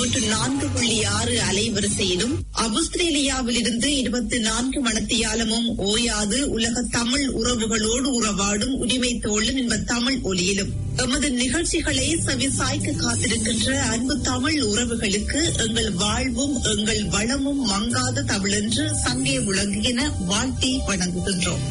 நூற்று நான்கு புள்ளி ஆறு அலைவரிசையிலும் ஆஸ்திரேலியாவில் இருந்து இருபத்தி நான்கு மணத்தியாலமும் ஓயாது உலக தமிழ் உறவுகளோடு உறவாடும் உரிமை தோழன் என்ப தமிழ் ஒலியிலும் எமது நிகழ்ச்சிகளை செவிசாய்க்க காத்திருக்கின்ற அன்பு தமிழ் உறவுகளுக்கு எங்கள் வாழ்வும் எங்கள் வளமும் மங்காத தமிழென்று சங்கே விளங்குகின வாழ்த்தி வணங்குகின்றோம்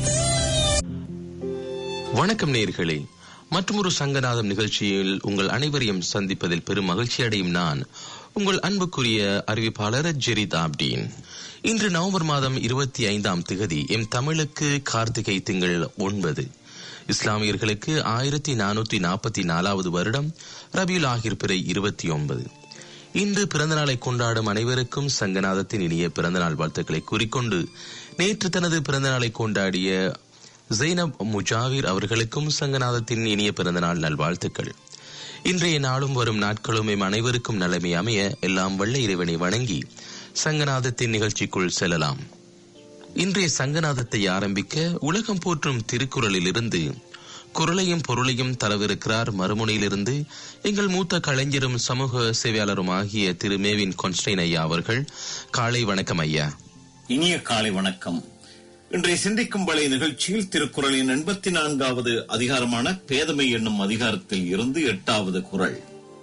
வணக்கம் நேர்களே மற்றொரு சங்கநாதம் நிகழ்ச்சியில் உங்கள் அனைவரையும் சந்திப்பதில் பெரும் மகிழ்ச்சி அடையும் நான் உங்கள் அன்புக்குரிய அறிவிப்பாளர் ஜெரித் ஆப்டீன் இன்று நவம்பர் மாதம் இருபத்தி ஐந்தாம் திகதி எம் தமிழுக்கு கார்த்திகை திங்கள் ஒன்பது இஸ்லாமியர்களுக்கு ஆயிரத்தி நானூத்தி நாற்பத்தி நாலாவது வருடம் ரபியுல் ஆகிர் பிறை இருபத்தி ஒன்பது இன்று பிறந்தநாளை கொண்டாடும் அனைவருக்கும் சங்கநாதத்தின் இனிய பிறந்தநாள் வாழ்த்துக்களை கூறிக்கொண்டு நேற்று தனது பிறந்தநாளை கொண்டாடிய ஜெய்னப் முஜாவிர் அவர்களுக்கும் சங்கநாதத்தின் இனிய பிறந்தநாள் நல்வாழ்த்துக்கள் இன்றைய நாளும் வரும் நாட்களும் எம் அனைவருக்கும் நலமை அமைய எல்லாம் வல்ல இறைவனை வணங்கி சங்கநாதத்தின் நிகழ்ச்சிக்குள் செல்லலாம் இன்றைய சங்கநாதத்தை ஆரம்பிக்க உலகம் போற்றும் திருக்குறளிலிருந்து குரலையும் பொருளையும் தரவிருக்கிறார் மறுமுனையிலிருந்து எங்கள் மூத்த கலைஞரும் சமூக சேவையாளரும் ஆகிய திரு மேவின் கொன்ஸ்டைன் ஐயா அவர்கள் காலை வணக்கம் ஐயா இனிய காலை வணக்கம் இன்றைய சிந்திக்கும் வலை நிகழ்ச்சியில் திருக்குறளின் எண்பத்தி நான்காவது அதிகாரமான பேதமை என்னும் அதிகாரத்தில் இருந்து எட்டாவது குறள்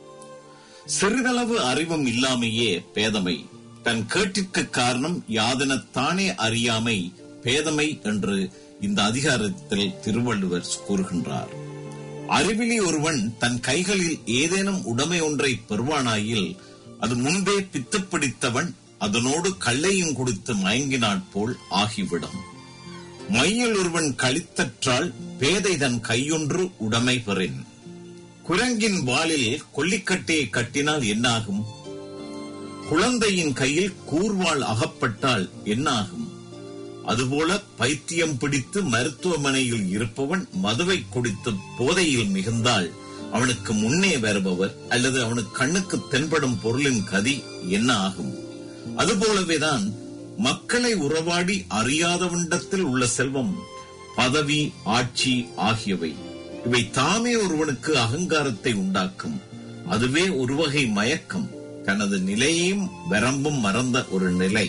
சிறிதளவு அறிவும் இல்லாமையே பேதமை தன் கேட்டிற்கு காரணம் யாதெனத்தானே அறியாமை பேதமை என்று இந்த அதிகாரத்தில் திருவள்ளுவர் கூறுகின்றார் அறிவிலி ஒருவன் தன் கைகளில் ஏதேனும் உடைமை ஒன்றை பெறுவானாயில் அது முன்பே பித்து பிடித்தவன் அதனோடு கள்ளையும் கொடுத்து மயங்கினாற் போல் ஆகிவிடும் மையில் ஒருவன் கழித்தற்றால் பேதை தன் கையொன்று உடைமை பெறின் குரங்கின் வாளில் கொல்லிக்கட்டையை கட்டினால் என்னாகும் குழந்தையின் கையில் கூர்வாள் அகப்பட்டால் என்னாகும் அதுபோல பைத்தியம் பிடித்து மருத்துவமனையில் இருப்பவன் மதுவை குடித்து போதையில் மிகுந்தால் அவனுக்கு முன்னே வருபவர் அல்லது அவனுக்கு கண்ணுக்கு தென்படும் பொருளின் கதி என்ன ஆகும் அதுபோலவேதான் மக்களை உறவாடி அறியாதவண்டத்தில் உள்ள செல்வம் பதவி ஆட்சி ஆகியவை இவை தாமே ஒருவனுக்கு அகங்காரத்தை உண்டாக்கும் அதுவே ஒரு வகை மயக்கம் தனது நிலையையும் வரம்பும் மறந்த ஒரு நிலை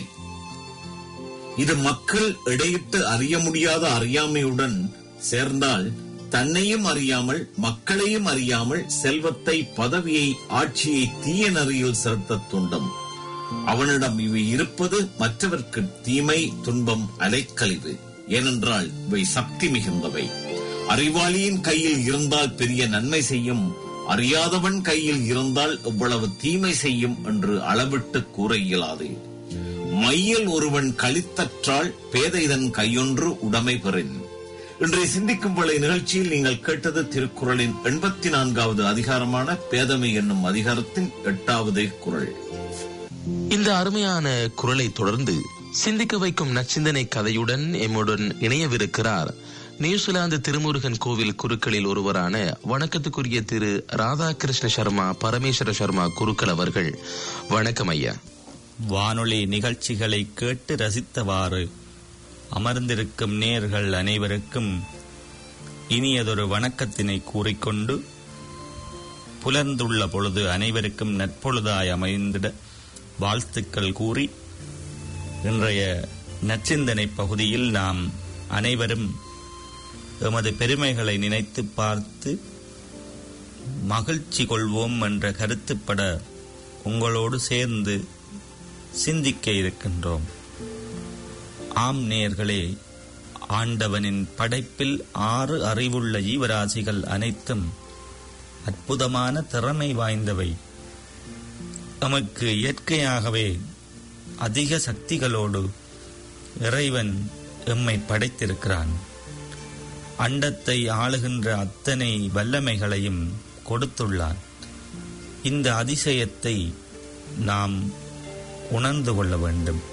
இது மக்கள் இடையிட்டு அறிய முடியாத அறியாமையுடன் சேர்ந்தால் தன்னையும் அறியாமல் மக்களையும் அறியாமல் செல்வத்தை பதவியை ஆட்சியை தீய நெறியில் செலுத்த தூண்டும் அவனிடம் இவை இருப்பது மற்றவர்க்கு தீமை துன்பம் அலைக்கழிவு ஏனென்றால் இவை சக்தி மிகுந்தவை அறிவாளியின் கையில் இருந்தால் பெரிய நன்மை செய்யும் அறியாதவன் கையில் இருந்தால் எவ்வளவு தீமை செய்யும் என்று அளவிட்டு கூற இயலாது மையில் ஒருவன் கழித்தற்றால் பேதைதன் கையொன்று உடைமை பெறின் இன்றைய சிந்திக்கும் வேளை நிகழ்ச்சியில் நீங்கள் கேட்டது திருக்குறளின் எண்பத்தி நான்காவது அதிகாரமான பேதமை என்னும் அதிகாரத்தின் எட்டாவது குரல் இந்த அருமையான குரலை தொடர்ந்து சிந்திக்க வைக்கும் நச்சிந்தனை கதையுடன் எம்முடன் இணையவிருக்கிறார் நியூசிலாந்து திருமுருகன் கோவில் குருக்களில் ஒருவரான வணக்கத்துக்குரிய திரு ராதாகிருஷ்ண சர்மா பரமேஸ்வர சர்மா குருக்கள் அவர்கள் வணக்கம் ஐயா வானொலி நிகழ்ச்சிகளை கேட்டு ரசித்தவாறு அமர்ந்திருக்கும் நேர்கள் அனைவருக்கும் இனியதொரு வணக்கத்தினை கூறிக்கொண்டு புலர்ந்துள்ள பொழுது அனைவருக்கும் நற்பொழுதாய் அமைந்திட வாழ்த்துக்கள் கூறி இன்றைய நச்சிந்தனை பகுதியில் நாம் அனைவரும் எமது பெருமைகளை நினைத்து பார்த்து மகிழ்ச்சி கொள்வோம் என்ற கருத்துப்பட உங்களோடு சேர்ந்து சிந்திக்க இருக்கின்றோம் ஆம் நேர்களே ஆண்டவனின் படைப்பில் ஆறு அறிவுள்ள ஜீவராசிகள் அனைத்தும் அற்புதமான திறமை வாய்ந்தவை நமக்கு இயற்கையாகவே அதிக சக்திகளோடு இறைவன் எம்மை படைத்திருக்கிறான் அண்டத்தை ஆளுகின்ற அத்தனை வல்லமைகளையும் கொடுத்துள்ளான் இந்த அதிசயத்தை நாம் உணர்ந்து கொள்ள வேண்டும்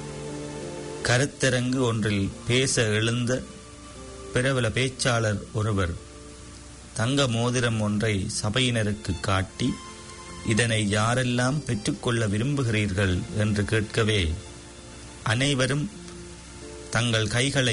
கருத்தரங்கு ஒன்றில் பேச எழுந்த பிரபல பேச்சாளர் ஒருவர் தங்க மோதிரம் ஒன்றை சபையினருக்கு காட்டி இதனை யாரெல்லாம் பெற்றுக்கொள்ள விரும்புகிறீர்கள் என்று கேட்கவே அனைவரும் தங்கள் கைகளை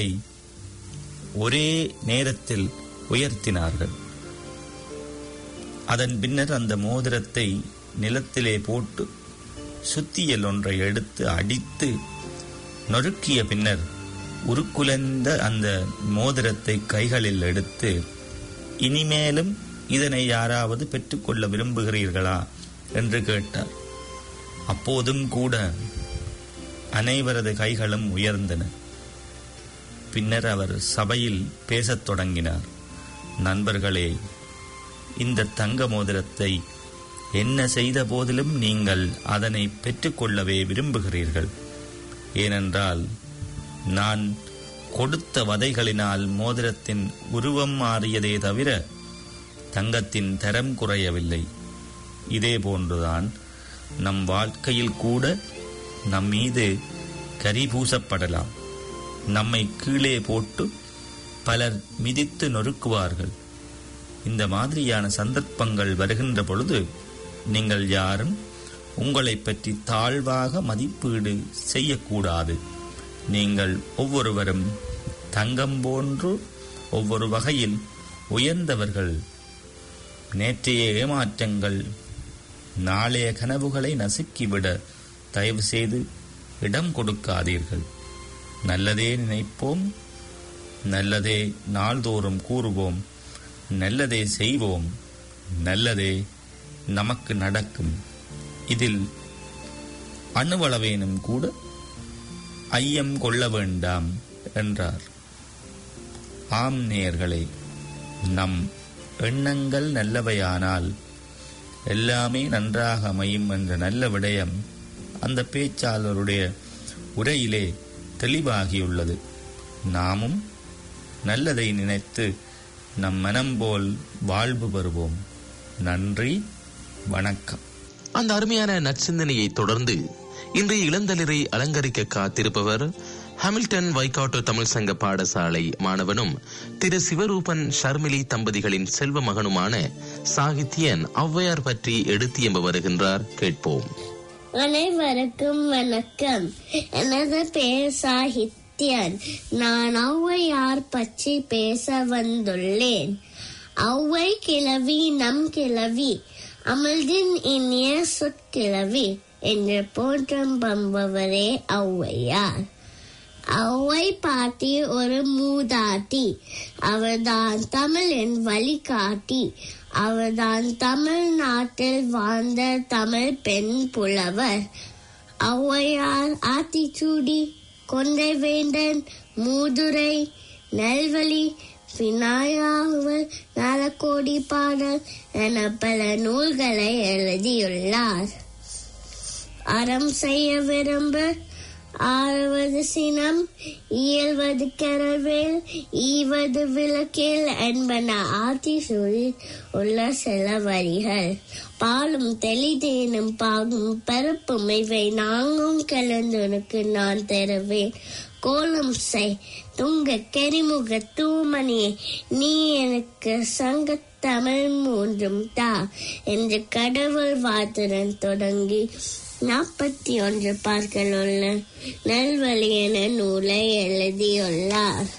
ஒரே நேரத்தில் உயர்த்தினார்கள் அதன் பின்னர் அந்த மோதிரத்தை நிலத்திலே போட்டு சுத்தியல் ஒன்றை எடுத்து அடித்து நொறுக்கிய பின்னர் உருக்குலைந்த அந்த மோதிரத்தை கைகளில் எடுத்து இனிமேலும் இதனை யாராவது பெற்றுக்கொள்ள விரும்புகிறீர்களா என்று கேட்டார் அப்போதும் கூட அனைவரது கைகளும் உயர்ந்தன பின்னர் அவர் சபையில் பேசத் தொடங்கினார் நண்பர்களே இந்த தங்க மோதிரத்தை என்ன செய்த போதிலும் நீங்கள் அதனை பெற்றுக்கொள்ளவே விரும்புகிறீர்கள் ஏனென்றால் நான் கொடுத்த வதைகளினால் மோதிரத்தின் உருவம் மாறியதே தவிர தங்கத்தின் தரம் குறையவில்லை இதே போன்றுதான் நம் வாழ்க்கையில் கூட நம் மீது கரி பூசப்படலாம் நம்மை கீழே போட்டு பலர் மிதித்து நொறுக்குவார்கள் இந்த மாதிரியான சந்தர்ப்பங்கள் வருகின்ற பொழுது நீங்கள் யாரும் உங்களை பற்றி தாழ்வாக மதிப்பீடு செய்யக்கூடாது நீங்கள் ஒவ்வொருவரும் தங்கம் போன்று ஒவ்வொரு வகையில் உயர்ந்தவர்கள் நேற்றைய ஏமாற்றங்கள் நாளைய கனவுகளை நசுக்கிவிட தயவு செய்து இடம் கொடுக்காதீர்கள் நல்லதே நினைப்போம் நல்லதே நாள்தோறும் கூறுவோம் நல்லதே செய்வோம் நல்லதே நமக்கு நடக்கும் இதில் அணுவளவேனும் கூட ஐயம் கொள்ள வேண்டாம் என்றார் ஆம் நேயர்களே நம் எண்ணங்கள் நல்லவையானால் எல்லாமே நன்றாக அமையும் என்ற நல்ல விடயம் அந்த பேச்சாளருடைய உரையிலே தெளிவாகியுள்ளது நாமும் நல்லதை நினைத்து நம் மனம் போல் வாழ்வு பெறுவோம் நன்றி வணக்கம் அந்த அருமையான நற்சிந்தனையை தொடர்ந்து இன்றைய இளந்தளிரை அலங்கரிக்க காத்திருப்பவர் ஹாமில்டன் வைகாட்டோ தமிழ் சங்க பாடசாலை மாணவனும் திரு சிவரூபன் ஷர்மிலி தம்பதிகளின் செல்வ மகனுமான சாகித்யன் ஔவையார் பற்றி எடுத்து எம்ப வருகின்றார் கேட்போம் அனைவருக்கும் வணக்கம் எனது பெயர் சாகித்யன் நான் ஔவையார் பற்றி பேச வந்துள்ளேன் ஔவை கிழவி நம் கிழவி அமிழ்தின் இனிய சொற்கிழவி என்று போற்றம் பம்பவரே ஔவையார் ஔவை பாட்டி ஒரு மூதாட்டி அவர்தான் தமிழின் வழிகாட்டி அவர்தான் தமிழ்நாட்டில் வாழ்ந்த தமிழ் பெண் புலவர் ஔவையார் ஆத்திச்சூடி கொண்டை வேந்தன் மூதுரை நெல்வழி விநாயகர் நலக்கோடி பாடல் என பல நூல்களை எழுதியுள்ளார் அறம் செய்ய விரும்ப ஆறுவது சினம் இயல்வது கரவேல் ஈவது விளக்கில் என்பன ஆத்தி சொல்லி உள்ள சில வரிகள் பாலும் தெளிதேனும் பாகும் பருப்பும் இவை நாங்கும் கலந்துனக்கு நான் தருவேன் கோலம் செய் துங்க கரிமுக தூமணியே நீ எனக்கு சங்க தமிழ் மூன்றும் தா என்று கடவுள் வாத்துடன் தொடங்கி நாற்பத்தி ஒன்று பார்கள் உள்ள நல்வழி என நூலை எழுதியுள்ளார்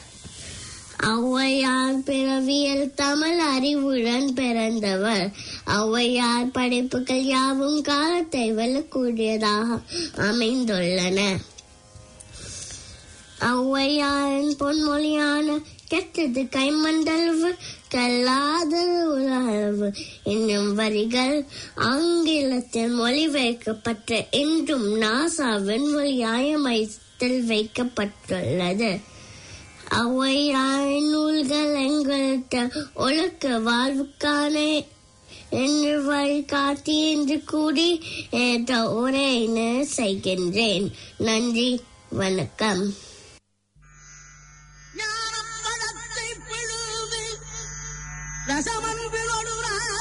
ஔவையார் பிறவியல் தமிழ் அறிவுடன் பிறந்தவர் ஔவையார் படைப்புகள் யாவும் காலத்தை வெல்லக்கூடியதாக அமைந்துள்ளன ஔவையாரின் பொன்மொழியான கெட்டது கைமண்டளவு கல்லாதது உலகளவு என்னும் வரிகள் ஆங்கிலத்தில் மொழிபெயர்க்கப்பட்ட இன்றும் நாசா விண்வெளி ஆயமையத்தில் வைக்கப்பட்டுள்ளது ஔவையாரின் நூல்கள் எங்கள்கிட்ட ஒழுக்க வாழ்வுக்கான என்று வழிகாட்டி என்று கூறி என்ற உரையினை செய்கின்றேன் நன்றி வணக்கம் ஞானப்பழத்தை பிழுது ரசமன்பிலோடு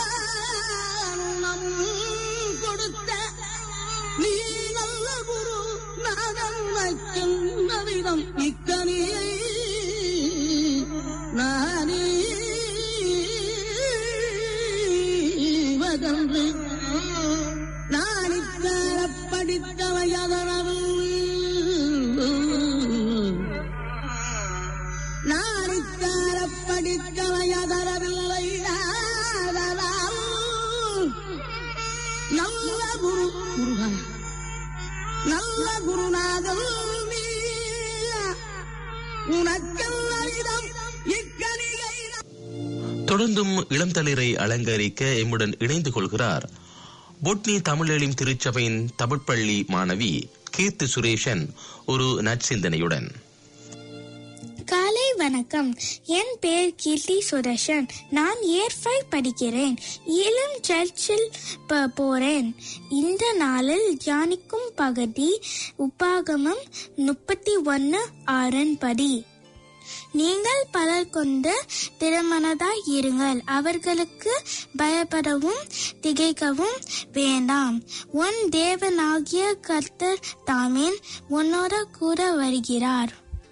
நம் கொடுத்த நீ நல்ல குரு நாதம் வைக்கும் நவிதம் இக்கனியை நானே வதன்று நானிக்கார படித்தவையதனவு நாரித்தார படிக்க வயதரவில்லை நாதராம் நல்ல குரு முருகா குருநாதல் நீ உனக்கெல்லாம் இக்கணிகை தொடர்ந்தும் இளம் தளிரை அலங்கரிக்க எம்முடன் இணைந்து கொள்கிறார் பொட்னி தமிழெளிம் திருச்சபையின் தமிழ்ப்பள்ளி மாணவி கீர்த்தி சுரேஷன் ஒரு நற்சிந்தனையுடன் காலை வணக்கம் என் பெயர் கீர்த்தி சுரேஷன் நான் இயர் ஃபைவ் படிக்கிறேன் இளம் சர்ச்சில் ப- போறேன் இந்த நாளில் தியானிக்கும் பகுதி உப்பாகமம் முப்பத்தி ஒன்னு ஆறன் படி நீங்கள் பலர் கொண்டு திருமணதாய் இருங்கள் அவர்களுக்கு பயப்படவும் திகைக்கவும் வேண்டாம் உன் தேவனாகிய கர்த்தர் தாமேன் உன்னோட கூட வருகிறார்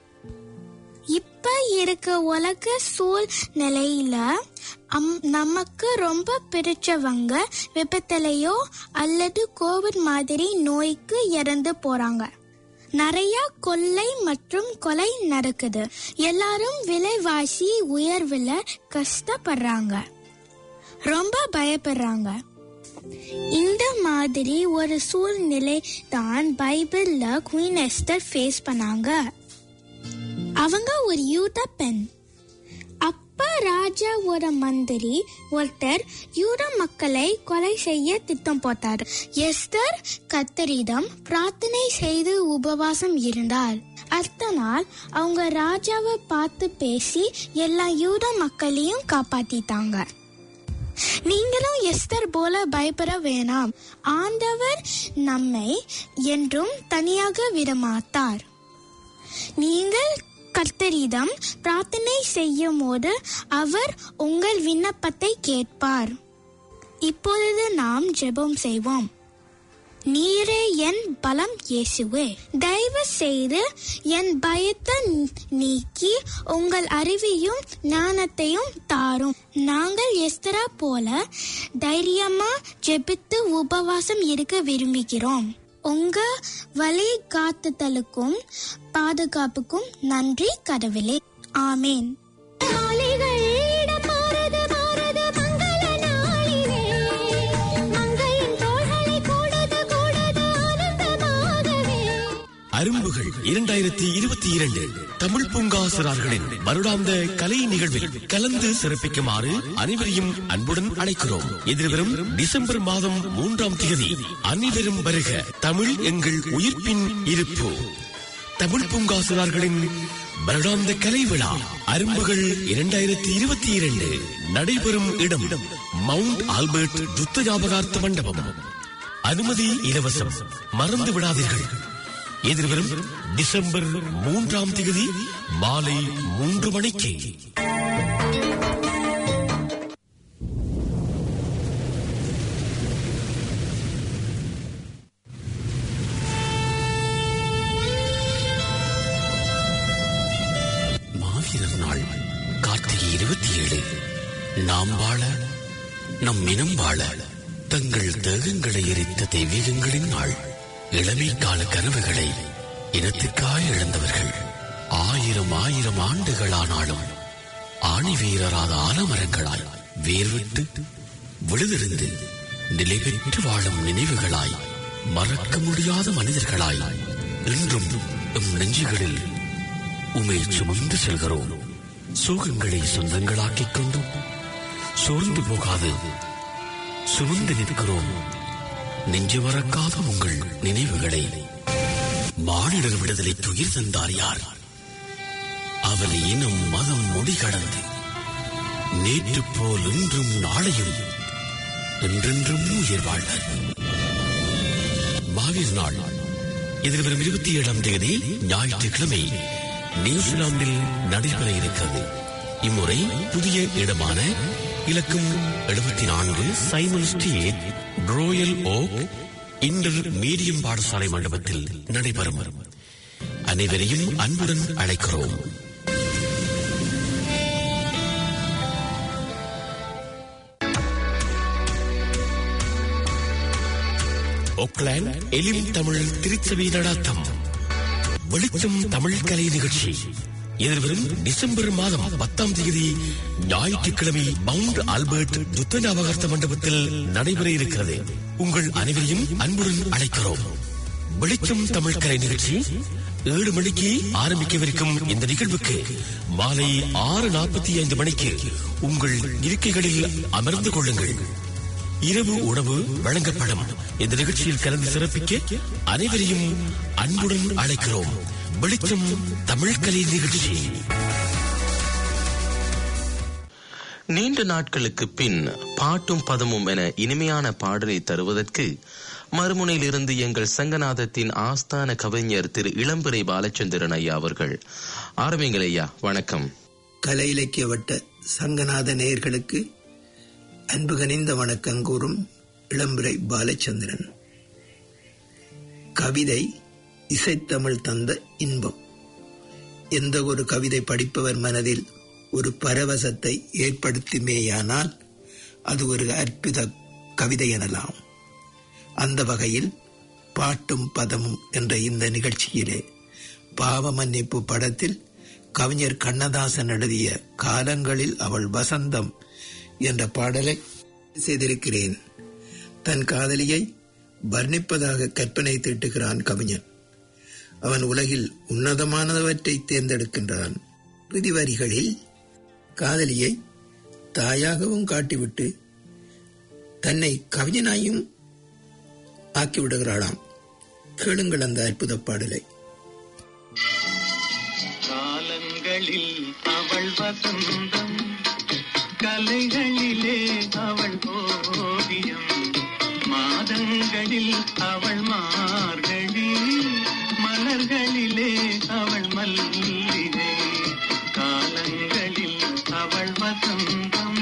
இப்ப இருக்க உலக சூழ்நிலையில அம்- நமக்கு ரொம்ப பிடிச்சவங்க விபத்திலையோ அல்லது கோவிட் மாதிரி நோய்க்கு இறந்து போறாங்க நிறைய கொள்ளை மற்றும் கொலை நடக்குது எல்லாரும் விலைவாசி உயர்வுல கஷ்டப்படுறாங்க ரொம்ப பயப்படுறாங்க இந்த மாதிரி ஒரு சூழ்நிலை தான் பைபிள்ல குயின் எஸ்டர் ஃபேஸ் பண்ணாங்க அவங்க ஒரு யூத பெண் அப்ப ராஜாவோட மந்திரி ஒருத்தர் யூத மக்களை கொலை செய்ய திட்டம் போட்டார் எஸ்தர் கத்தரிடம் பிரார்த்தனை செய்து உபவாசம் இருந்தார் அடுத்த நாள் அவங்க ராஜாவை பார்த்து பேசி எல்லா யூத மக்களையும் காப்பாத்திட்டாங்க நீங்களும் எஸ்தர் போல பயப்பட வேணாம் ஆண்டவர் நம்மை என்றும் தனியாக விடமாட்டார் நீங்கள் கர்த்தரிடம் பிரார்த்தனை செய்யும் போது அவர் உங்கள் விண்ணப்பத்தை கேட்பார் இப்பொழுது நாம் ஜெபம் செய்வோம் நீரே என் பலம் இயேசுவே தயவு செய்து என் பயத்தை நீக்கி உங்கள் அறிவையும் ஞானத்தையும் தாரும் நாங்கள் எஸ்தரா போல தைரியமா ஜெபித்து உபவாசம் இருக்க விரும்புகிறோம் உங்க வழி காத்துதலுக்கும் பாதுகாப்புக்கும் நன்றி கடவுளே ஆமேன் அரும்புகள் இரண்டாயிரத்தி இருபத்தி இரண்டு தமிழ் பூங்காசிரார்களின் வருடாந்த கலை நிகழ்வில் கலந்து சிறப்பிக்குமாறு அனைவரையும் அன்புடன் அழைக்கிறோம் எதிர்வரும் டிசம்பர் மாதம் மூன்றாம் தேதி அனைவரும் வருக தமிழ் எங்கள் உயிர்ப்பின் இருப்பு தமிழ் பூங்காசிரார்களின் வருடாந்த கலை விழா அரும்புகள் இரண்டாயிரத்தி இருபத்தி இரண்டு நடைபெறும் இடம் மவுண்ட் ஆல்பர்ட் யுத்த ஞாபகார்த்த மண்டபம் அனுமதி இலவசம் மறந்து விடாதீர்கள் எதிர்வரும் டிசம்பர் மூன்றாம் தேதி மாலை மூன்று மணிக்கு மாவீரர் நாள் கார்த்திகை இருபத்தி ஏழு நாம் வாழ நம் இனம் வாழ தங்கள் தேகங்களை எரித்த தெய்வீகங்களின் நாள் இளமை கால கனவுகளை இனத்திற்காய் இழந்தவர்கள் ஆயிரம் ஆயிரம் ஆண்டுகளானாலும் ஆணி வீரராத ஆலமரங்களாய் வேர்விட்டு விழுதிருந்து நிலை பெற்று வாழும் நினைவுகளாய் மறக்க முடியாத மனிதர்களாய் இன்றும் எம் நெஞ்சுகளில் உமை சுமந்து செல்கிறோம் சோகங்களை சொந்தங்களாக்கிக் கொண்டு சோர்ந்து போகாது சுமந்து நிற்கிறோம் நெஞ்சு மறக்காத உங்கள் நினைவுகளை மானிடர் விடுதலை துயிர் தந்தார் யார் அவர் இனம் மதம் மொழி கடந்து நேற்று போல் இன்றும் நாளையும் என்றென்றும் உயிர் வாழ்வர் மாவீர் நாள் எதிர்வரும் இருபத்தி ஏழாம் தேதி ஞாயிற்றுக்கிழமை நியூசிலாந்தில் நடைபெற இருக்கிறது இம்முறை புதிய இடமான இலக்கம் எழுபத்தி நான்கு Simon street royal oak intermediate பாடசாலை மண்டபத்தில் நடைபெறும் அனைவரையும் அன்புடன் அழைக்கிறோம் ஒக்லாண்ட் எலிம் தமிழ் திருச்சபை நடாத்தம் வெளிச்சம் தமிழ் கலை நிகழ்ச்சி எதிர்வரும் டிசம்பர் மாதம் பத்தாம் தேதி ஞாயிற்றுக்கிழமை மவுண்ட் ஆல்பர்ட் யுத்த ஞாபகார்த்த மண்டபத்தில் நடைபெற இருக்கிறது உங்கள் அனைவரையும் அன்புடன் அழைக்கிறோம் வெளிச்சம் தமிழ் கலை நிகழ்ச்சி ஏழு மணிக்கு ஆரம்பிக்கவிருக்கும் இந்த நிகழ்வுக்கு மாலை ஆறு நாற்பத்தி ஐந்து மணிக்கு உங்கள் இருக்கைகளில் அமர்ந்து கொள்ளுங்கள் இரவு உணவு வழங்கப்படும் இந்த நிகழ்ச்சியில் கலந்து சிறப்பிக்க அனைவரையும் அன்புடன் அழைக்கிறோம் வெளிச்சம் தமிழ் கலை நிகழ்ச்சி நீண்ட நாட்களுக்கு பின் பாட்டும் பதமும் என இனிமையான பாடலை தருவதற்கு மறுமுனையிலிருந்து எங்கள் சங்கநாதத்தின் ஆஸ்தான கவிஞர் திரு இளம்பிறை பாலச்சந்திரன் ஐயா அவர்கள் ஆரம்பிங்கள் ஐயா வணக்கம் கலை இலக்கிய வட்ட சங்கநாத நேயர்களுக்கு அன்பு கனிந்த வணக்கம் கூறும் இளம்பிறை பாலச்சந்திரன் கவிதை இசைத்தமிழ் தந்த இன்பம் எந்த ஒரு கவிதை படிப்பவர் மனதில் ஒரு பரவசத்தை ஏற்படுத்துமேயானால் அது ஒரு அற்புத கவிதை எனலாம் அந்த வகையில் பாட்டும் பதமும் என்ற இந்த நிகழ்ச்சியிலே பாவ மன்னிப்பு படத்தில் கவிஞர் கண்ணதாசன் எழுதிய காலங்களில் அவள் வசந்தம் என்ற பாடலை செய்திருக்கிறேன் தன் காதலியை வர்ணிப்பதாக கற்பனை தீட்டுகிறான் கவிஞன் அவன் உலகில் உன்னதமானவற்றை தேர்ந்தெடுக்கின்றான் இறுதி வரிகளில் காதலியை தாயாகவும் காட்டிவிட்டு தன்னை கவிஞனாயும் ஆக்கிவிடுகிறாளாம் கேளுங்கள் அந்த அற்புத பாடலை காலங்களில் அவள் வசந்தம் கலைகளிலே அவள் ஓவியம் மாதங்களில் அவள் மார்கழி மலர்களிலே அவள் மல்லிகை காலங்களில் அவள் வசந்தம்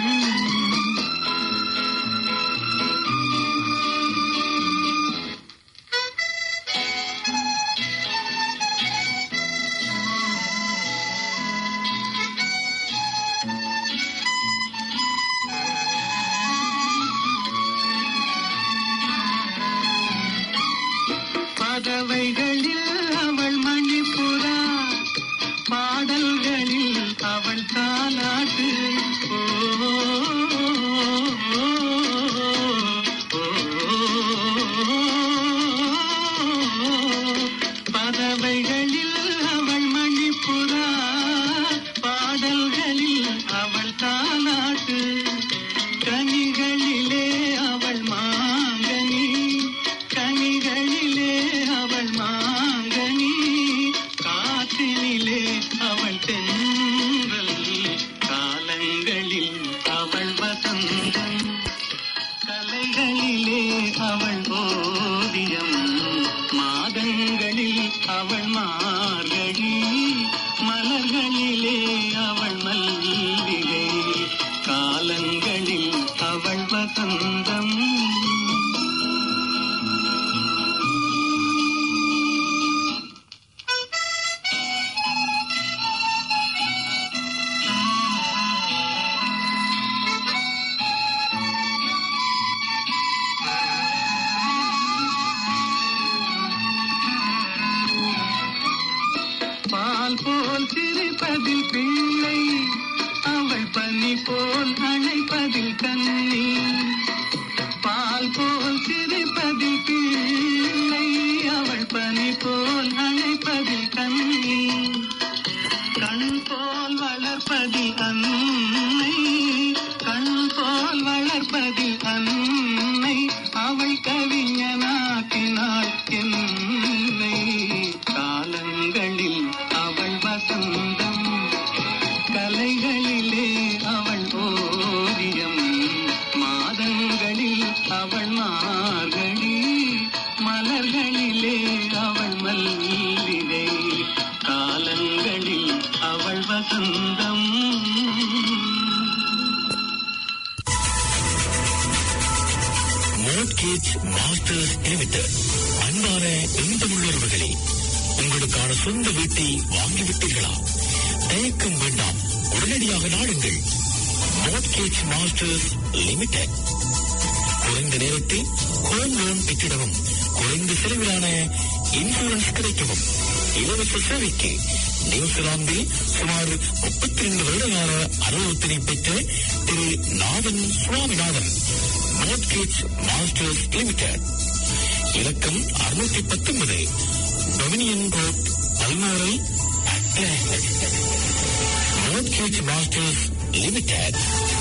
பறவைகளில் அவள் மணிப்புறா பாடல்களில் அவள் தாலாட்டு ஓ, ஓ, ஓ, பறவைகளில் அவள் மணிப்புறா பாடல்களில் அவள் தாலாட்டு கனிகளிலே அவள் மாங்கனி கனிகளிலே அவள் மாங்கனி காற்றினிலே அவள் தென்றல் காலங்களில் அவள் வசந்தம் கலைகளிலே அவள் ஓவியம் மாதங்களில் அவள் மார்கழி மலர்களிலே அவள் மல்லிகை காலங்களில் அவள் வசந்தம் பால் போல் சிரிப்பதில் பிள்ளை அவள் பனி போல் அணைப்பதில் கண்ணி பால் போல் சிரிப்பதில் பிள்ளை அவள் பனி போல் அணைப்பதில் கண்ணி கண் போல் வளர்ப்பதில் அன்னை கண் போல் வளர்ப்பதில் அன்னை அவள் கவிஞனாக்கினாள் என்னை காலங்களில் அவள் வசந்தம் கலைகளிலே அவள் ஓவியம் மாதங்களில் அவள் மார்கழி மலர்களிலே அவள் மல்லிகை காலங்களில் அவள் வசந்தம் மோட்கேஜ் மாஸ்டர்ஸ் லிமிடெட் அன்பான எந்தமுள்ளவர்களே உங்களுக்கான சொந்த வீட்டை வாங்கிவிட்டீர்களா தயக்கம் வேண்டாம் உடனடியாக நாடுங்கள் மோட்கேஜ் மாஸ்டர்ஸ் லிமிடெட் குறைந்த நேரத்தில் ஹோம் லோன் பெற்றிடவும் குறைந்த செலவிலான இன்சூரன்ஸ் கிடைக்கவும் இலவச சேவைக்கு நியூசிலாந்தில் சுமார் முப்பத்தி ரெண்டு வருடகால அனுபவத்தினை பெற்ற Thiru Nathan Swaminathan mortgage masters limited இலக்கம் அறுநூத்தி பத்தொன்பது டொமினியன் ரோட் அல்மாரை மோட்கேஜ் மாஸ்டர்ஸ் லிமிடெட்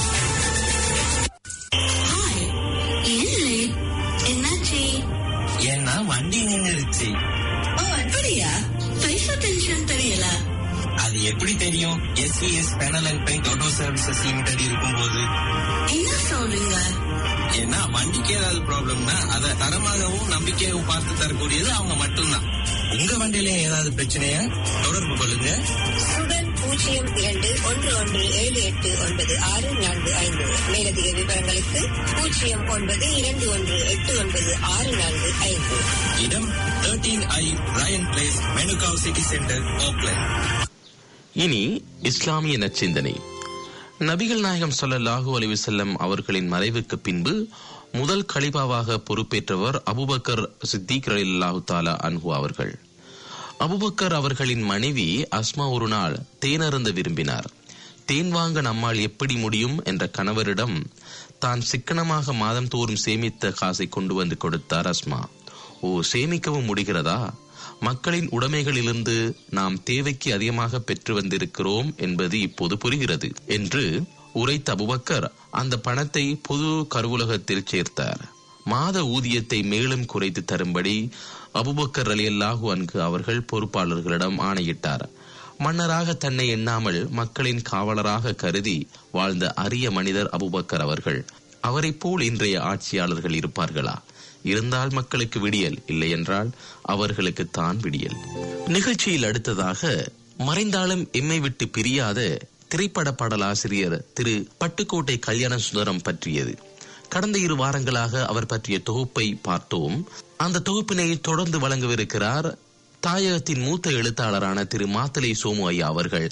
என்னாச்சு ஏன்னா வண்டி நின்னுருச்சு ஓ அப்படியா பைசா டென்ஷன் தெரியல அது எப்படி தெரியும் S V S panel and paint auto services limited இருக்கும்போது என்ன சொல்றீங்க ஏன்னா வண்டிக்கு ஏதாவது ப்ராப்ளம்னா அதை தரமாகவும் நம்பிக்கையாகவும் பார்த்து தரக்கூடியது அவங்க மட்டும்தான் உங்க வண்டியில ஏதாவது பிரச்சனையா தொடர்பு கொள்ளுங்க சுடன் பூஜ்ஜியம் இரண்டு ஒன்று ஒன்று ஏழு எட்டு ஒன்பது ஆறு நான்கு ஐந்து மேலதிக விவரங்களுக்கு பூஜ்ஜியம் ஒன்பது இரண்டு ஒன்று எட்டு ஒன்பது ஆறு நான்கு ஐந்து இடம் தேர்ட்டீன் ஐ Ryan place Manukau city centre Auckland இனி இஸ்லாமிய நச்சிந்தனை நபிகள் நாயகம் ஸல்லல்லாஹு அலைஹி வஸல்லம் அவர்களின் மறைவுக்கு பின்பு முதல் கலிபாவாக பொறுப்பேற்றவர் அபுபக்கர் சித்திக் ரலியல்லாஹு தஆலா அன்ஹு அவர்கள் அபுபக்கர் அவர்களின் மனைவி அஸ்மா ஒரு நாள் தேனருந்த விரும்பினார் தேன் வாங்க நம்மால் எப்படி முடியும் என்ற கணவரிடம் தான் சிக்கனமாக மாதந்தோறும் சேமித்த காசை கொண்டு வந்து கொடுத்தார் அஸ்மா ஓ சேமிக்கவும் முடிகிறதா மக்களின் உடைமைகளிலிருந்து நாம் தேவைக்கு அதிகமாக பெற்று வந்திருக்கிறோம் என்பது இப்போது புரிகிறது என்று உரைத்த அபுபக்கர் அந்த பணத்தை பொது கருவுலகத்தில் சேர்த்தார் மாத ஊதியத்தை மேலும் குறைத்து தரும்படி அபுபக்கர் அலியல்லாஹு அன்கு அவர்கள் பொறுப்பாளர்களிடம் ஆணையிட்டார் மன்னராக தன்னை எண்ணாமல் மக்களின் காவலராக கருதி வாழ்ந்த அரிய மனிதர் அபுபக்கர் அவர்கள் அவரைப் போல் இன்றைய ஆட்சியாளர்கள் இருப்பார்களா இருந்தால் மக்களுக்கு விடியல் இல்லை என்றால் அவர்களுக்கு தான் விடியல் நிகழ்ச்சியில் அடுத்ததாக மறைந்தாலும் எம்மை விட்டு பிரியாத திரைப்பட பாடலாசிரியர் திரு பட்டுக்கோட்டை கல்யாண சுந்தரம் பற்றியது கடந்த இரு வாரங்களாக அவர் பற்றிய தொகுப்பை பார்த்தோம் அந்த தொகுப்பினை தொடர்ந்து வழங்கவிருக்கிறார் தாயகத்தின் மூத்த எழுத்தாளரான திரு மாத்தலை சோமு ஐயா அவர்கள்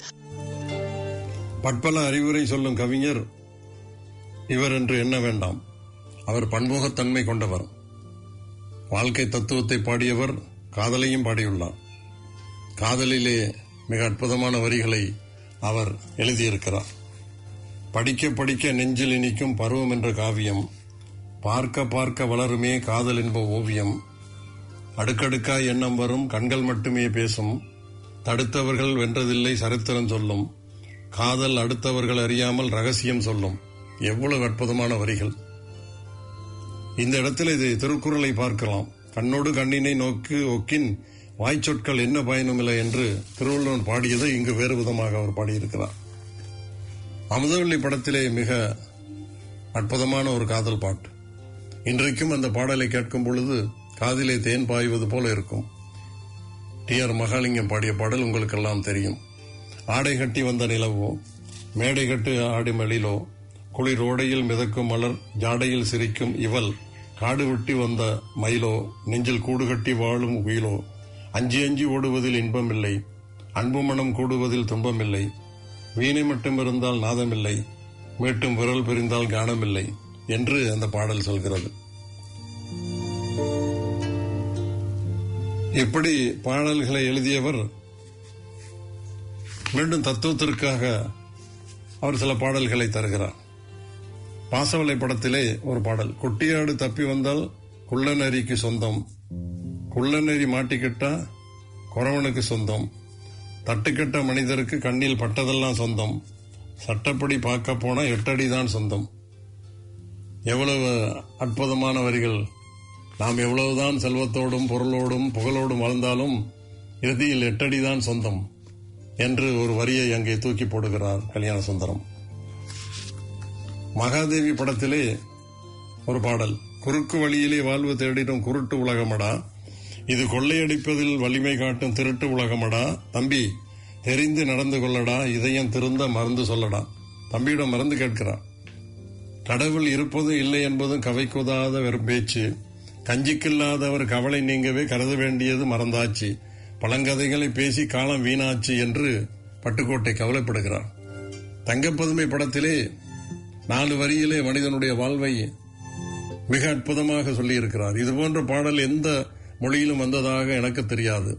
பட்பல அறிவுரை சொல்லும் கவிஞர் இவர் என்று எண்ண வேண்டாம் அவர் பன்முகத்தன்மை கொண்டவர் வாழ்க்கை தத்துவத்தை பாடியவர் காதலையும் பாடியுள்ளார் காதலிலே மிக அற்புதமான வரிகளை அவர் எழுதியிருக்கிறார் படிக்க படிக்க நெஞ்சில் இனிக்கும் பருவம் என்ற காவியம் பார்க்க பார்க்க வளருமே காதல் என்ப ஓவியம் அடுக்கடுக்காய் எண்ணம் வரும் கண்கள் மட்டுமே பேசும் தடுத்தவர்கள் வென்றதில்லை சரித்திரம் சொல்லும் காதல் அடுத்தவர்கள் அறியாமல் ரகசியம் சொல்லும் எவ்வளவு அற்புதமான வரிகள் இந்த இடத்தில் இது திருக்குறளை பார்க்கலாம் கண்ணோடு கண்ணினை நோக்கு ஒக்கின் வாய்ச்சொற்கள் என்ன பயனுமில்லை என்று திருவள்ளுவன் பாடியதை இங்கு வேறு விதமாக அவர் பாடியிருக்கிறார் அமுதவள்ளி படத்திலே மிக அற்புதமான ஒரு காதல் பாட்டு இன்றைக்கும் அந்த பாடலை கேட்கும் பொழுது காதிலே தேன் பாய்வது போல இருக்கும் டி ஆர் மகாலிங்கம் பாடிய பாடல் உங்களுக்கெல்லாம் தெரியும் ஆடை கட்டி வந்த நிலவோ மேடை கட்டு ஆடி மலிலோ குளிர் ஓடையில் மிதக்கும் மலர் ஜாடையில் சிரிக்கும் இவள் காடு வெட்டி வந்த மயிலோ நெஞ்சில் கூடு கட்டி வாழும் உயிலோ அஞ்சி அஞ்சி ஓடுவதில் இன்பமில்லை அன்பு மனம் கூடுவதில் துன்பமில்லை வீணை மட்டும் இருந்தால் நாதமில்லை மீட்டும் விரல் பிரிந்தால் கானமில்லை என்று அந்த பாடல் சொல்கிறது இப்படி பாடல்களை எழுதியவர் மீண்டும் தத்துவத்திற்காக அவர் சில பாடல்களை தருகிறார் பாசவலை படத்திலே ஒரு பாடல் குட்டியாடு தப்பி வந்தால் குள்ளநரிக்கு சொந்தம் குள்ளநரி மாட்டிக்கிட்டா குறவனுக்கு சொந்தம் தட்டுக்கட்ட மனிதருக்கு கண்ணில் பட்டதெல்லாம் சொந்தம் சட்டப்படி பார்க்க போனா எட்டடி தான் சொந்தம் எவ்வளவு அற்புதமான வரிகள் நாம் எவ்வளவுதான் செல்வத்தோடும் பொருளோடும் புகழோடும் வாழ்ந்தாலும் இறுதியில் எட்டடி தான் சொந்தம் என்று ஒரு வரியை அங்கே தூக்கி போடுகிறார் கல்யாண சுந்தரம் மகாதேவி படத்திலே ஒரு பாடல் குறுக்கு வழியிலே வாழ்வு தேடிடும் குருட்டு உலகமடா இது கொள்ளையடிப்பதில் வலிமை காட்டும் திருட்டு உலகமடா தம்பி தெரிந்து நடந்து கொள்ளடா இதயம் திருந்த மறந்து சொல்லடா தம்பியிடம் மறந்து கேட்கிறான் கடவுள் இருப்பதும் இல்லை என்பதும் கவைக்குதாத வெறும் பேச்சு கஞ்சிக்கில்லாதவர் கவலை நீங்கவே கருத வேண்டியது மறந்தாச்சு பழங்கதைகளை பேசி காலம் வீணாச்சு என்று பட்டுக்கோட்டை கவலைப்படுகிறார் தங்கப்பதுமை படத்திலே நாலு வரியிலே மனிதனுடைய வாழ்வை மிக அற்புதமாக சொல்லியிருக்கிறார் இது போன்ற பாடல் எந்த மொழியிலும் வந்ததாக எனக்கு தெரியாது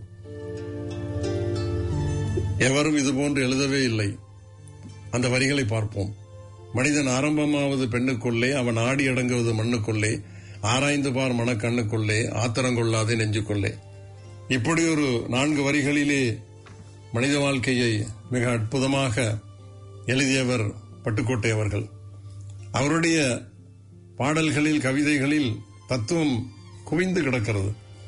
எவரும் இதுபோன்று எழுதவே இல்லை அந்த வரிகளை பார்ப்போம் மனிதன் ஆரம்பமாவது பெண்ணுக்குள்ளே அவன் ஆடி அடங்குவது மண்ணுக்குள்ளே ஆராய்ந்து பார் மனக்கண்ணுக்குள்ளே ஆத்திரங்கொள்ளாதே நெஞ்சுக்குள்ளே இப்படி ஒரு நான்கு வரிகளிலே மனித வாழ்க்கையை மிக அற்புதமாக எழுதியவர் பட்டுக்கோட்டை அவர்கள் அவருடைய பாடல்களில் கவிதைகளில் தத்துவம் குவிந்து கிடக்கிறது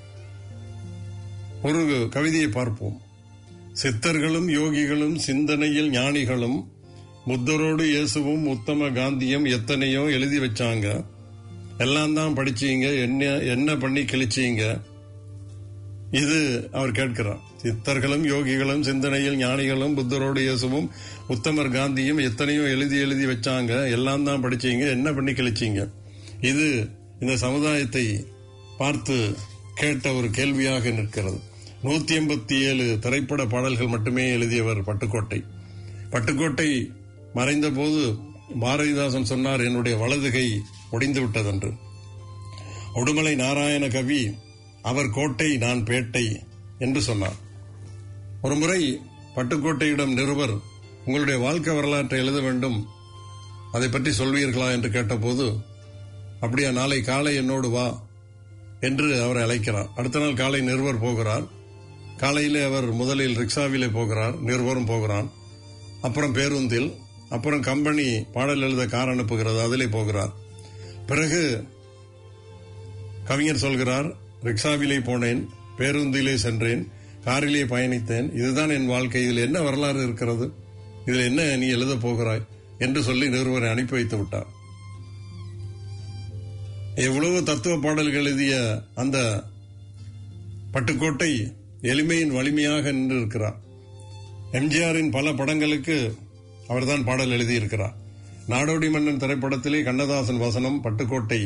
ஒரு கவிதையை பார்ப்போம் சித்தர்களும் யோகிகளும் சிந்தனையில் ஞானிகளும் புத்தரோடு இயேசுவும் உத்தம காந்தியும் எத்தனையோ எழுதி வச்சாங்க எல்லாம் தான் படிச்சீங்க என்ன என்ன பண்ணி கிழிச்சீங்க இது அவர் கேட்கிறார் சித்தர்களும் யோகிகளும் சிந்தனையில் ஞானிகளும் புத்தரோடு இயேசுவும் உத்தமர் காந்தியும் எத்தனையோ எழுதி எழுதி வச்சாங்க எல்லாம் தான் படிச்சீங்க என்ன பண்ணி கிழிச்சீங்க இது இந்த சமுதாயத்தை பார்த்து கேட்ட ஒரு கேள்வியாக நிற்கிறது நூத்தி எண்பத்தி ஏழு திரைப்பட பாடல்கள் மட்டுமே எழுதியவர் பட்டுக்கோட்டை பட்டுக்கோட்டை மறைந்த போது பாரதிதாசன் சொன்னார் என்னுடைய வலதுகை ஒடிந்து விட்டதென்று உடுமலை நாராயண கவி அவர் கோட்டை நான் பேட்டை என்று சொன்னார் ஒருமுறை பட்டுக்கோட்டையிடம் நிருபர் உங்களுடைய வாழ்க்கை வரலாற்றை எழுத வேண்டும் அதை பற்றி சொல்வீர்களா என்று கேட்டபோது அப்படியா நாளை காலை என்னோடு வா என்று அவரை அழைக்கிறார் அடுத்த நாள் காலை நிருபர் போகிறார் காலையிலே அவர் முதலில் ரிக்ஷாவிலே போகிறார் நிருபரும் போகிறான் அப்புறம் பேருந்தில் அப்புறம் கம்பெனி பாடல் எழுத கார் அனுப்புகிறது அதிலே போகிறார் பிறகு கவிஞர் சொல்கிறார் ரிக்ஷாவிலே போனேன் பேருந்திலே சென்றேன் காரிலே பயணித்தேன் இதுதான் என் வாழ்க்கை இதில் என்ன வரலாறு இருக்கிறது இதில் என்ன நீ எழுத போகிறாய் என்று சொல்லி நிறுவனை அனுப்பி வைத்து விட்டார் எவ்வளவு தத்துவ பாடல்கள் எழுதிய அந்த பட்டுக்கோட்டை எளிமையின் வலிமையாக நின்று இருக்கிறார் எம்ஜிஆரின் பல படங்களுக்கு அவர்தான் பாடல் எழுதியிருக்கிறார் நாடோடி மன்னன் திரைப்படத்திலே கண்ணதாசன் வசனம் பட்டுக்கோட்டை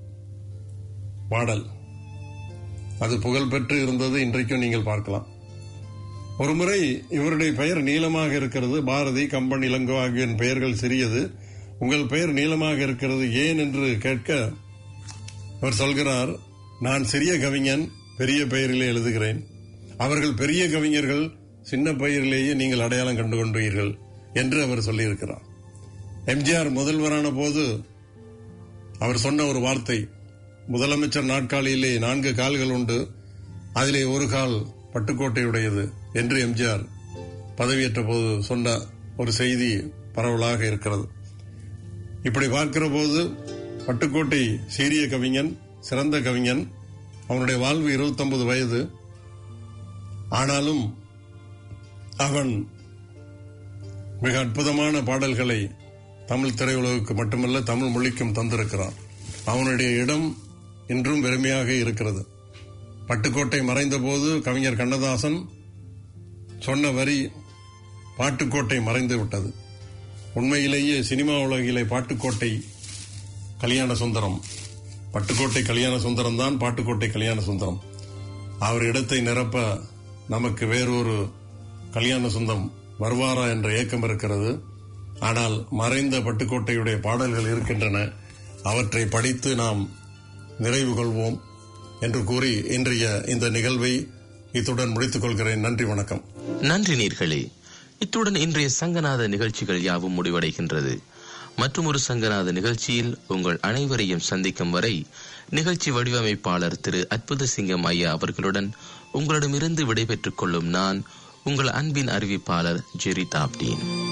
பாடல் அது புகழ்பெற்று இருந்தது இன்றைக்கும் நீங்கள் பார்க்கலாம் ஒருமுறை இவருடைய பெயர் நீளமாக இருக்கிறது பாரதி கம்பன் இளங்கோ ஆகிய பெயர்கள் சிறியது உங்கள் பெயர் நீளமாக இருக்கிறது ஏன் என்று கேட்க அவர் சொல்கிறார் நான் சிறிய கவிஞன் பெரிய பெயரிலே எழுதுகிறேன் அவர்கள் பெரிய கவிஞர்கள் சின்ன பெயரிலேயே நீங்கள் அடையாளம் கண்டு கொண்டீர்கள் என்று அவர் சொல்லியிருக்கிறார் எம்ஜிஆர் முதல்வரான போது அவர் சொன்ன ஒரு வார்த்தை முதலமைச்சர் நாட்காலியிலே நான்கு கால்கள் உண்டு அதிலே ஒரு கால் பட்டுக்கோட்டையுடையது என்று எம்ஜிஆர் பதவியேற்ற போது சொன்ன ஒரு செய்தி பரவலாக இருக்கிறது இப்படி பார்க்கிற போது பட்டுக்கோட்டை சீரிய கவிஞன் சிறந்த கவிஞன் அவனுடைய வாழ்வு இருபத்தொன்பது வயது ஆனாலும் அவன் மிக அற்புதமான பாடல்களை தமிழ் திரையுலகுக்கு மட்டுமல்ல தமிழ் மொழிக்கும் தந்திருக்கிறான் அவனுடைய இடம் இன்றும் பெருமையாக இருக்கிறது பட்டுக்கோட்டை மறைந்த போது கவிஞர் கண்ணதாசன் சொன்ன வரி பாட்டுக்கோட்டை மறைந்து விட்டது உண்மையிலேயே சினிமா உலகிலே பாட்டுக்கோட்டை கல்யாண சுந்தரம் பட்டுக்கோட்டை கல்யாண சுந்தரம் தான் பாட்டுக்கோட்டை கல்யாண சுந்தரம் அவர் இடத்தை நிரப்ப நமக்கு வேறொரு கல்யாண சுந்தரம் வருவாரா என்ற ஏக்கம் இருக்கிறது ஆனால் மறைந்த பட்டுக்கோட்டையுடைய பாடல்கள் இருக்கின்றன அவற்றை படித்து நாம் நிறைவு கொள்வோம் என்று கூறி இன்றைய இந்த நிகழ்வை இத்துடன் முடித்துக் கொள்கிறேன் நன்றி வணக்கம் நன்றி நீர்களே இத்துடன் இன்றைய சங்கநாத நிகழ்ச்சிகள் யாவும் முடிவடைகின்றது மற்றும் ஒரு சங்கநாத நிகழ்ச்சியில் உங்கள் அனைவரையும் சந்திக்கும் வரை நிகழ்ச்சி வடிவமைப்பாளர் திரு அற்புத சிங்கம் ஐயா அவர்களுடன் உங்களிடமிருந்து விடைபெற்றுக் கொள்ளும் நான் உங்கள் அன்பின் அறிவிப்பாளர் ஜெரி தாப்டீன்